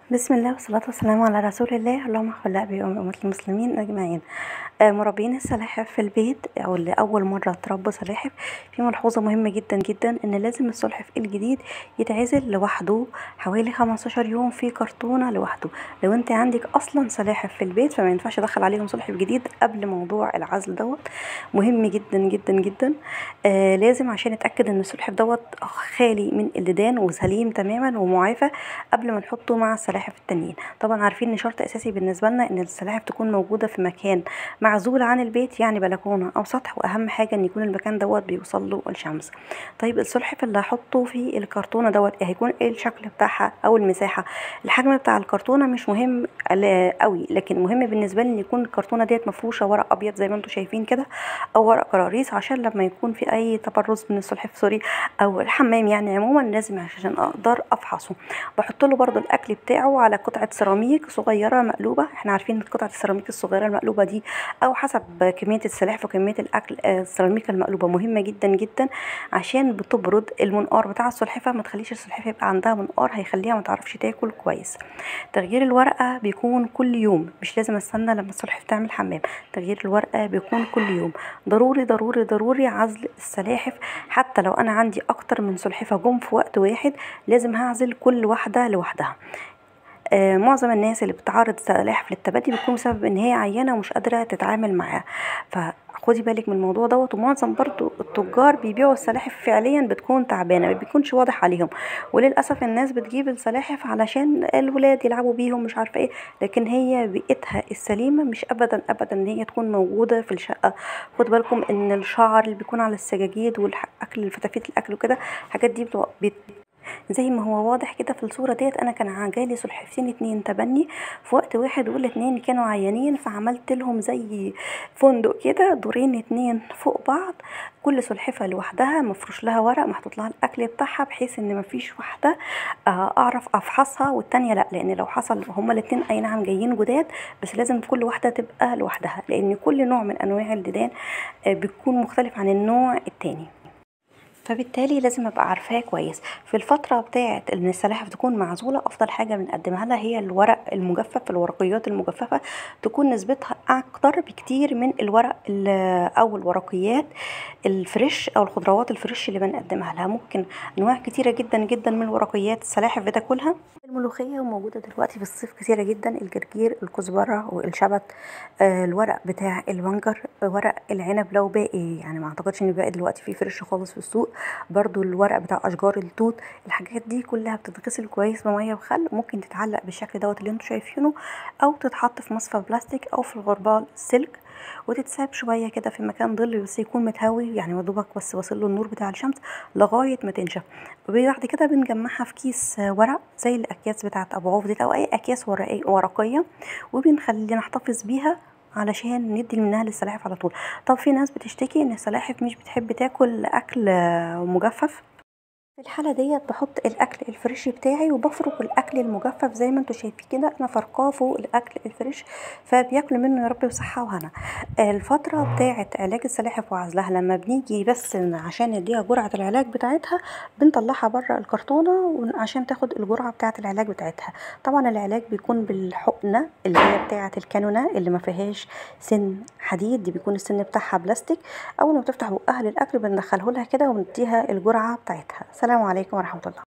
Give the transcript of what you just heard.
بسم الله والصلاة والسلام على رسول الله اللهم اغفر لأبي وأمي وأمة المسلمين أجمعين آه، مربين السلاحف في البيت أو اللي أول مرة تربوا سلاحف في ملحوظة مهمة جدا جدا إن لازم السلحف الجديد يتعزل لوحده حوالي 15 يوم في كرتونة لوحده لو انت عندك أصلا سلاحف في البيت فما ينفعش أدخل عليهم سلحف جديد قبل موضوع العزل دوت مهم جدا جدا جدا آه لازم عشان نتأكد إن السلحف دوت خالي من اللدان وسليم تماما ومعافى قبل ما نحطه مع السلاحف التانيين طبعا عارفين ان شرط اساسي بالنسبه لنا ان السلاحف تكون موجوده في مكان معزول عن البيت يعني بلكونه او سطح واهم حاجه ان يكون المكان دوت بيوصل له الشمس طيب السلحف اللي هحطه في الكرتونه دوت هيكون ايه الشكل بتاعها او المساحه الحجم بتاع الكرتونه مش مهم قوي لكن مهم بالنسبه لي ان يكون الكرتونه ديت مفروشه ورق ابيض زي ما انتم شايفين كده او ورق كراريس عشان لما يكون في اي تبرز من السلحف سوري او الحمام يعني عموما لازم عشان اقدر افحصه بحط له برده الاكل بتاعه على قطعه سيراميك صغيره مقلوبه احنا عارفين قطعه السيراميك الصغيره المقلوبه دي او حسب كميه السلاحف وكميه الاكل السيراميك المقلوبه مهمه جدا جدا عشان بتبرد المنقار بتاع السلحفه ما تخليش السلحفه يبقى عندها منقار هيخليها ما تعرفش تاكل كويس تغيير الورقه بيكون كل يوم مش لازم استنى لما السلحفه تعمل حمام تغيير الورقه بيكون كل يوم ضروري ضروري ضروري عزل السلاحف حتى لو انا عندي اكتر من سلحفه جم في وقت واحد لازم هعزل كل واحده لوحدها آه معظم الناس اللي بتعرض سلاحف للتبدي بتكون بسبب ان هي عيانه ومش قادره تتعامل معاها فخدي بالك من الموضوع دوت ومعظم برضو التجار بيبيعوا السلاحف فعليا بتكون تعبانه ما بيكونش واضح عليهم وللاسف الناس بتجيب السلاحف علشان الولاد يلعبوا بيهم مش عارفه ايه لكن هي بيئتها السليمه مش ابدا ابدا ان هي تكون موجوده في الشقه خدوا بالكم ان الشعر اللي بيكون على السجاجيد والاكل فتافيت الاكل وكده الحاجات دي بت زي ما هو واضح كده في الصورة ديت أنا كان جالي سلحفتين اتنين تبني في وقت واحد والاتنين كانوا عيانين فعملت لهم زي فندق كده دورين اتنين فوق بعض كل سلحفة لوحدها مفروش لها ورق محطوط لها الأكل بتاعها بحيث إن مفيش واحدة أعرف أفحصها والتانية لأ لأن لو حصل هما الاتنين أي نعم جايين جداد بس لازم كل واحدة تبقى لوحدها لأن كل نوع من أنواع الديدان بيكون مختلف عن النوع التاني فبالتالي لازم ابقى عارفاه كويس في الفتره بتاعه ان السلاحف تكون معزوله افضل حاجه بنقدمها لها هي الورق المجفف الورقيات المجففه تكون نسبتها اكتر بكتير من الورق او الورقيات الفريش او الخضروات الفريش اللي بنقدمها لها ممكن انواع كتيره جدا جدا من الورقيات السلاحف بتاكلها الملوخيه وموجوده دلوقتي في الصيف كتيره جدا الجرجير الكزبره والشبت آه الورق بتاع البنجر ورق العنب لو باقي يعني ما اعتقدش ان باقي دلوقتي فيه فريش خالص في السوق برضو الورق بتاع اشجار التوت الحاجات دي كلها بتتغسل كويس بميه وخل ممكن تتعلق بالشكل دوت اللي انتوا شايفينه او تتحط في مصفى بلاستيك او في الغربال سلك وتتساب شويه كده في مكان ظل بس يكون متهوي يعني مدوبك بس واصل له النور بتاع الشمس لغايه ما تنشف وبعد كده بنجمعها في كيس ورق زي الاكياس بتاعه ابو عوف دي او اي اكياس ورقيه وبنخلي نحتفظ بيها علشان ندي منها للسلاحف على طول طب في ناس بتشتكي ان السلاحف مش بتحب تاكل اكل مجفف في الحالة ديت بحط الأكل الفريش بتاعي وبفرك الأكل المجفف زي ما انتوا شايفين كده أنا فرقاه فوق الأكل الفريش فبياكلوا منه يا رب بصحة وهنا الفترة بتاعة علاج السلاحف وعزلها لما بنيجي بس عشان نديها جرعة العلاج بتاعتها بنطلعها بره الكرتونة عشان تاخد الجرعة بتاعة العلاج بتاعتها طبعا العلاج بيكون بالحقنة اللي هي بتاعة الكانونا اللي ما فيهاش سن حديد دي بيكون السن بتاعها بلاستيك أول ما بتفتح بقها للأكل بندخله لها كده ونديها الجرعة بتاعتها السلام عليكم ورحمة الله